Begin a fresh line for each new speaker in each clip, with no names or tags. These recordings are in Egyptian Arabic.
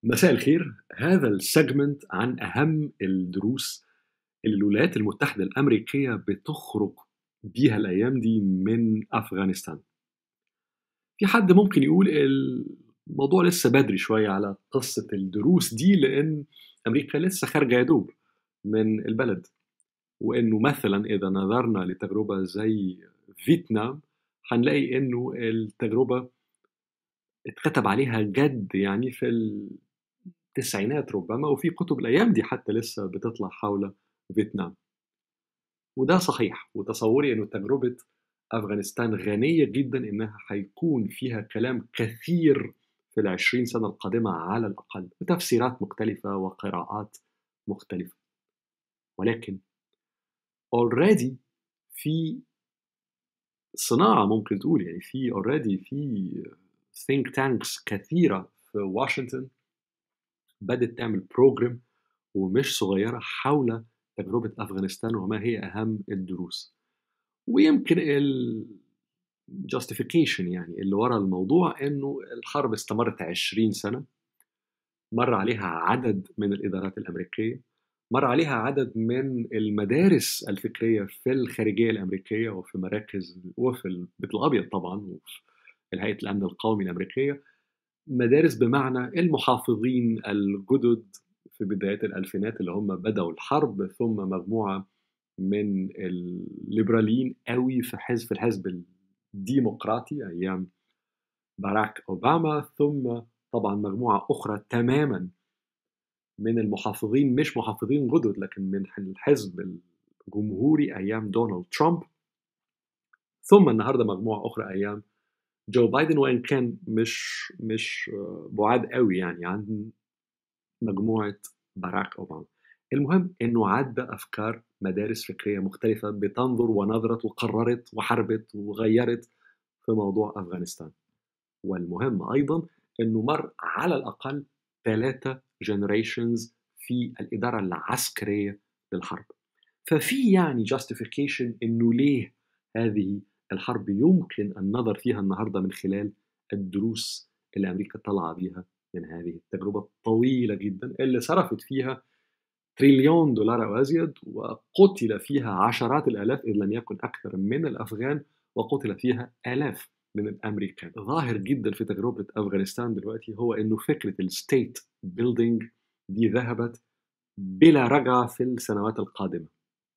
مساء الخير هذا السيجمنت عن أهم الدروس اللي الولايات المتحدة الأمريكية بتخرج بيها الأيام دي من أفغانستان في حد ممكن يقول الموضوع لسه بدري شوية على قصة الدروس دي لأن أمريكا لسه خارجة يدوب من البلد وإنه مثلا إذا نظرنا لتجربة زي فيتنام هنلاقي إنه التجربة اتكتب عليها جد يعني في التسعينات ربما وفي كتب الايام دي حتى لسه بتطلع حول فيتنام وده صحيح وتصوري انه تجربه افغانستان غنيه جدا انها هيكون فيها كلام كثير في العشرين سنه القادمه على الاقل بتفسيرات مختلفه وقراءات مختلفه ولكن already في صناعه ممكن تقول يعني في already في think tanks كثيره في واشنطن بدأت تعمل بروجرام ومش صغيرة حول تجربة أفغانستان وما هي أهم الدروس ويمكن ال justification يعني اللي ورا الموضوع إنه الحرب استمرت 20 سنة مر عليها عدد من الإدارات الأمريكية مر عليها عدد من المدارس الفكرية في الخارجية الأمريكية وفي مراكز وفي البيت الأبيض طبعا وفي الهيئة الأمن القومي الأمريكية مدارس بمعنى المحافظين الجدد في بدايات الألفينات اللي هم بدأوا الحرب ثم مجموعة من الليبراليين قوي في حزب الحزب الديمقراطي أيام باراك أوباما ثم طبعا مجموعة أخرى تماما من المحافظين مش محافظين جدد لكن من الحزب الجمهوري أيام دونالد ترامب ثم النهارده مجموعة أخرى أيام جو بايدن وان كان مش مش بعاد قوي يعني عن مجموعه باراك اوباما المهم انه عدى افكار مدارس فكريه مختلفه بتنظر ونظرت وقررت وحربت وغيرت في موضوع افغانستان والمهم ايضا انه مر على الاقل ثلاثه جنريشنز في الاداره العسكريه للحرب ففي يعني justification انه ليه هذه الحرب يمكن النظر فيها النهارده من خلال الدروس اللي امريكا طالعه بيها من هذه التجربه الطويله جدا اللي صرفت فيها تريليون دولار او ازيد وقتل فيها عشرات الالاف ان لم يكن اكثر من الافغان وقتل فيها الاف من الامريكان ظاهر جدا في تجربه افغانستان دلوقتي هو انه فكره الستيت بيلدينج دي ذهبت بلا رجعه في السنوات القادمه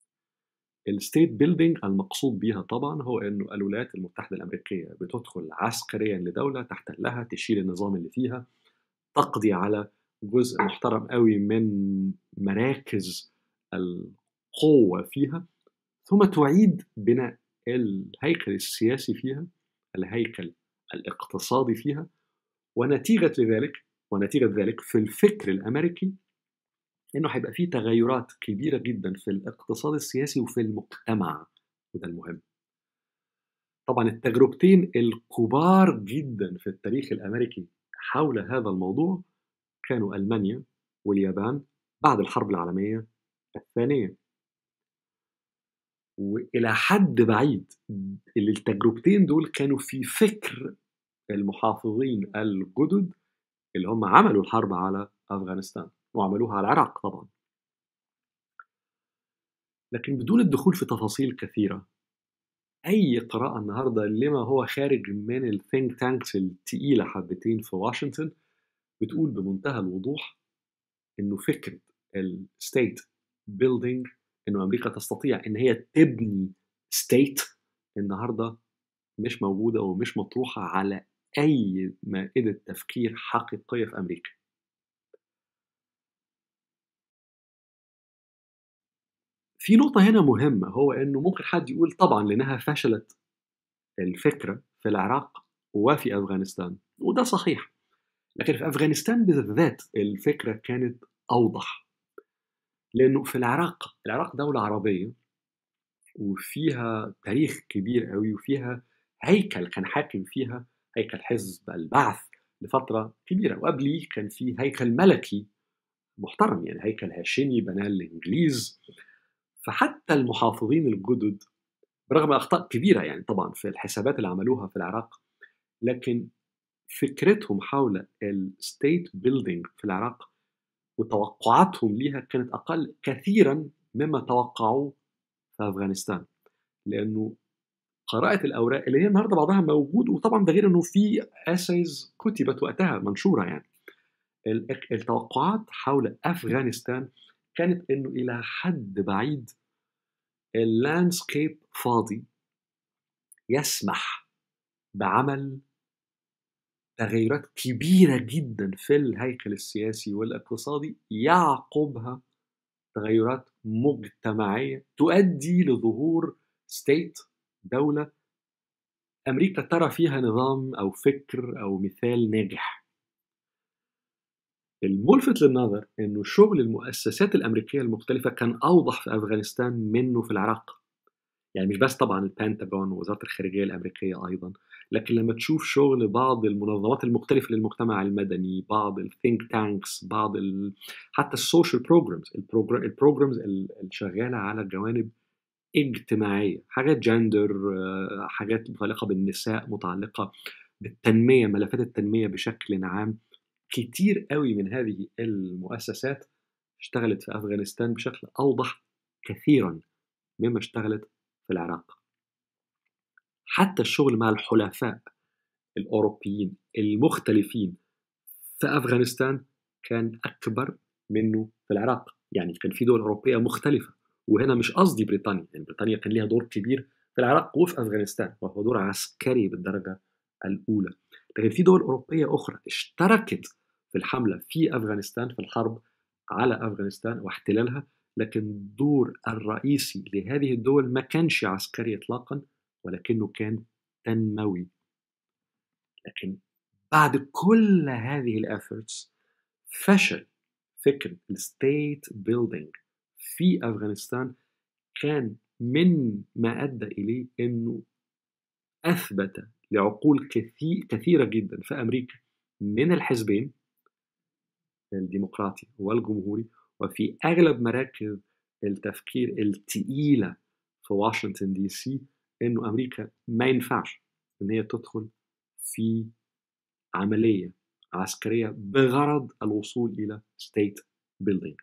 الستيت بيلدينج المقصود بها طبعا هو انه الولايات المتحده الامريكيه بتدخل عسكريا لدوله تحتلها تشيل النظام اللي فيها تقضي على جزء محترم قوي من مراكز القوه فيها ثم تعيد بناء الهيكل السياسي فيها الهيكل الاقتصادي فيها ونتيجه لذلك ونتيجه ذلك في الفكر الامريكي انه هيبقى فيه تغيرات كبيره جدا في الاقتصاد السياسي وفي المجتمع وده المهم طبعا التجربتين الكبار جدا في التاريخ الامريكي حول هذا الموضوع كانوا المانيا واليابان بعد الحرب العالميه الثانيه والى حد بعيد اللي التجربتين دول كانوا في فكر المحافظين الجدد اللي هم عملوا الحرب على افغانستان وعملوها على العراق طبعا لكن بدون الدخول في تفاصيل كثيرة أي قراءة النهاردة لما هو خارج من الثينك تانكس التقيلة حبتين في واشنطن بتقول بمنتهى الوضوح إنه فكرة الستيت بيلدينج إنه أمريكا تستطيع إن هي تبني ستيت النهاردة مش موجودة ومش مطروحة على أي مائدة تفكير حقيقية في أمريكا في نقطة هنا مهمة هو إنه ممكن حد يقول طبعا لأنها فشلت الفكرة في العراق وفي أفغانستان وده صحيح لكن في أفغانستان بالذات الفكرة كانت أوضح لأنه في العراق العراق دولة عربية وفيها تاريخ كبير قوي وفيها هيكل كان حاكم فيها هيكل حزب البعث لفترة كبيرة وقبليه كان في هيكل ملكي محترم يعني هيكل هاشمي بناه الإنجليز فحتى المحافظين الجدد برغم اخطاء كبيره يعني طبعا في الحسابات اللي عملوها في العراق لكن فكرتهم حول الستيت بيلدينج في العراق وتوقعاتهم ليها كانت أقل كثيرا مما توقعوه في أفغانستان لأنه قراءة الأوراق اللي هي النهاردة بعضها موجود وطبعا ده غير أنه في اسايز كتبت وقتها منشورة يعني التوقعات حول أفغانستان كانت أنه إلى حد بعيد اللاندسكيب فاضي يسمح بعمل تغيرات كبيرة جدا في الهيكل السياسي والاقتصادي يعقبها تغيرات مجتمعية تؤدي لظهور ستيت دولة أمريكا ترى فيها نظام أو فكر أو مثال ناجح الملفت للنظر انه شغل المؤسسات الامريكيه المختلفه كان اوضح في افغانستان منه في العراق يعني مش بس طبعا البنتاغون ووزاره الخارجيه الامريكيه ايضا لكن لما تشوف شغل بعض المنظمات المختلفه للمجتمع المدني بعض الثينك تانكس بعض ال... حتى السوشيال بروجرامز البروجرامز الشغاله على جوانب اجتماعيه حاجات جندر حاجات متعلقه بالنساء متعلقه بالتنميه ملفات التنميه بشكل عام كتير قوي من هذه المؤسسات اشتغلت في افغانستان بشكل اوضح كثيرا مما اشتغلت في العراق حتى الشغل مع الحلفاء الاوروبيين المختلفين في افغانستان كان اكبر منه في العراق يعني كان في دول اوروبيه مختلفه وهنا مش قصدي بريطانيا يعني بريطانيا كان ليها دور كبير في العراق وفي افغانستان وهو دور عسكري بالدرجه الاولى لكن في دول اوروبيه اخرى اشتركت في الحمله في افغانستان في الحرب على افغانستان واحتلالها لكن الدور الرئيسي لهذه الدول ما كانش عسكري اطلاقا ولكنه كان تنموي لكن بعد كل هذه الافورتس فشل فكر الستيت بيلدينج في افغانستان كان من ما ادى اليه انه اثبت لعقول كثير كثيره جدا في امريكا من الحزبين الديمقراطي والجمهوري وفي اغلب مراكز التفكير الثقيله في واشنطن دي سي انه امريكا ما ينفعش ان هي تدخل في عمليه عسكريه بغرض الوصول الى ستيت بيلدينج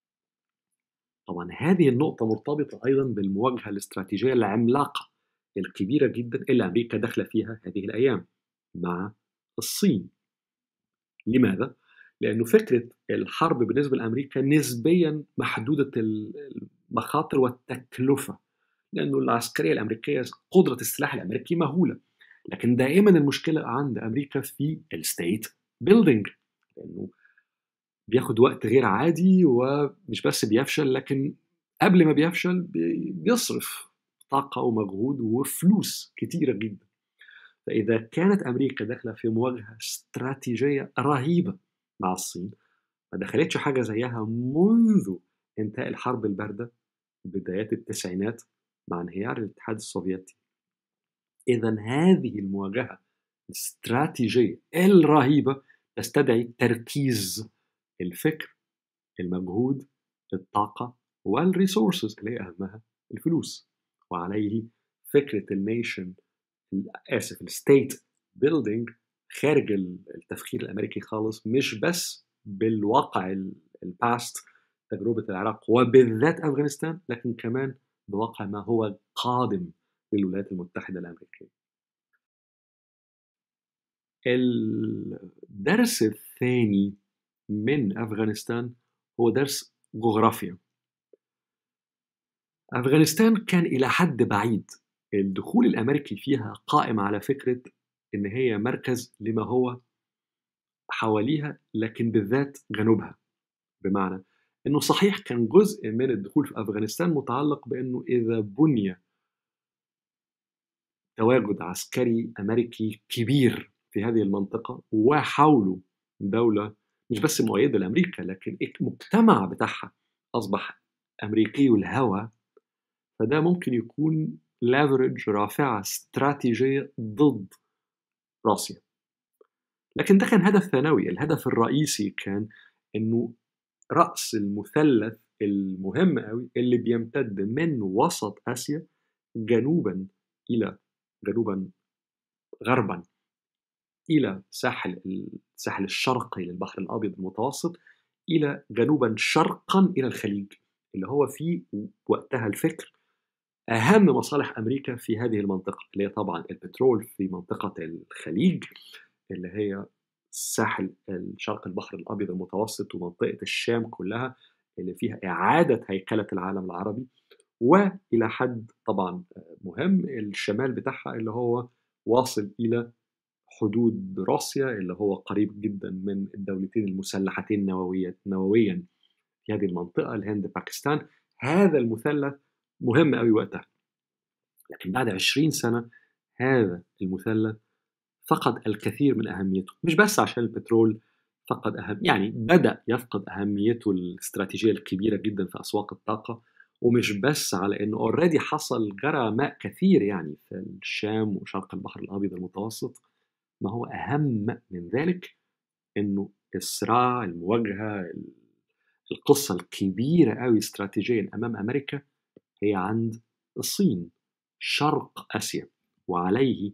طبعا هذه النقطة مرتبطة أيضا بالمواجهة الاستراتيجية العملاقة الكبيرة جدا اللي أمريكا داخلة فيها هذه الأيام مع الصين لماذا؟ لأنه فكرة الحرب بالنسبة لأمريكا نسبيا محدودة المخاطر والتكلفة لأنه العسكرية الأمريكية قدرة السلاح الأمريكي مهولة لكن دائما المشكلة عند أمريكا في الستيت بيلدينج لأنه بياخد وقت غير عادي ومش بس بيفشل لكن قبل ما بيفشل بيصرف طاقة ومجهود وفلوس كتيرة جدا فإذا كانت أمريكا داخلة في مواجهة استراتيجية رهيبة مع الصين ما دخلتش حاجة زيها منذ انتهاء الحرب الباردة بدايات التسعينات مع انهيار الاتحاد السوفيتي إذا هذه المواجهة الاستراتيجية الرهيبة تستدعي تركيز الفكر المجهود الطاقة والريسورسز اللي هي أهمها الفلوس وعليه فكرة النيشن آسف الستيت بيلدينج خارج التفكير الأمريكي خالص مش بس بالواقع الباست تجربة العراق وبالذات أفغانستان لكن كمان بواقع ما هو قادم للولايات المتحدة الأمريكية الدرس الثاني من أفغانستان هو درس جغرافيا أفغانستان كان إلى حد بعيد الدخول الأمريكي فيها قائم على فكرة إن هي مركز لما هو حواليها لكن بالذات جنوبها بمعنى إنه صحيح كان جزء من الدخول في أفغانستان متعلق بإنه إذا بني تواجد عسكري أمريكي كبير في هذه المنطقة وحوله دولة مش بس مؤيدة لأمريكا لكن المجتمع بتاعها أصبح أمريكي الهوى فده ممكن يكون لافرج رافعة استراتيجية ضد روسيا لكن ده كان هدف ثانوي الهدف الرئيسي كان انه رأس المثلث المهم قوي اللي بيمتد من وسط آسيا جنوبا إلى جنوبا غربا إلى ساحل الساحل الشرقي للبحر الأبيض المتوسط إلى جنوبا شرقا إلى الخليج اللي هو في وقتها الفكر أهم مصالح أمريكا في هذه المنطقة اللي هي طبعا البترول في منطقة الخليج اللي هي ساحل الشرق البحر الأبيض المتوسط ومنطقة الشام كلها اللي فيها إعادة هيكلة العالم العربي وإلى حد طبعا مهم الشمال بتاعها اللي هو واصل إلى حدود روسيا اللي هو قريب جدا من الدولتين المسلحتين نوويا نوويا في هذه المنطقة الهند باكستان هذا المثلث مهم قوي وقتها لكن بعد 20 سنة هذا المثلث فقد الكثير من أهميته مش بس عشان البترول فقد أهم يعني بدأ يفقد أهميته الاستراتيجية الكبيرة جدا في أسواق الطاقة ومش بس على انه اوريدي حصل جرى ماء كثير يعني في الشام وشرق البحر الابيض المتوسط ما هو اهم من ذلك انه الصراع المواجهه القصه الكبيره قوي استراتيجيا امام امريكا هي عند الصين شرق اسيا وعليه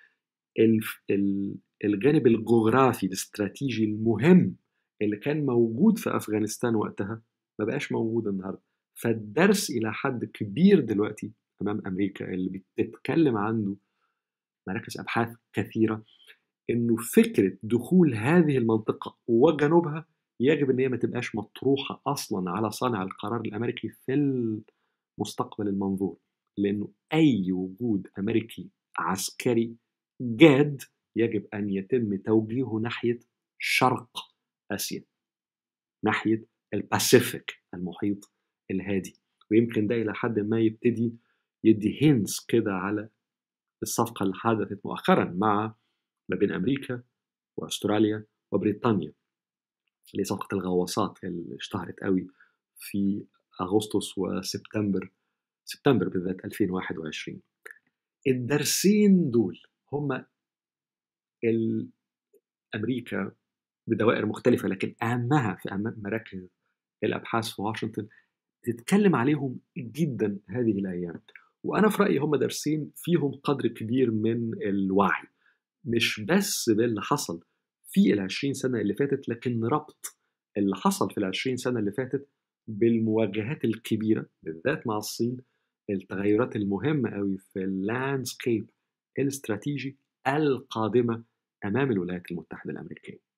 الجانب الجغرافي الاستراتيجي المهم اللي كان موجود في افغانستان وقتها ما بقاش موجود النهارده فالدرس الى حد كبير دلوقتي امام امريكا اللي بتتكلم عنه مراكز ابحاث كثيره انه فكره دخول هذه المنطقه وجنوبها يجب ان هي ما تبقاش مطروحه اصلا على صانع القرار الامريكي في المستقبل المنظور لانه اي وجود امريكي عسكري جاد يجب ان يتم توجيهه ناحيه شرق اسيا ناحيه الباسيفيك المحيط الهادي ويمكن ده الى حد ما يبتدي يدي هينس كده على الصفقه اللي حدثت مؤخرا مع ما بين امريكا واستراليا وبريطانيا اللي هي صفقه الغواصات اللي اشتهرت قوي في اغسطس وسبتمبر سبتمبر بالذات 2021 الدرسين دول هما امريكا بدوائر مختلفه لكن اهمها في أهم مراكز الابحاث في واشنطن تتكلم عليهم جدا هذه الايام وانا في رايي هم دارسين فيهم قدر كبير من الوعي مش بس باللي حصل في العشرين سنة اللي فاتت لكن ربط اللي حصل في العشرين سنة اللي فاتت بالمواجهات الكبيرة بالذات مع الصين التغيرات المهمة قوي في اللاندسكيب الاستراتيجي القادمة أمام الولايات المتحدة الأمريكية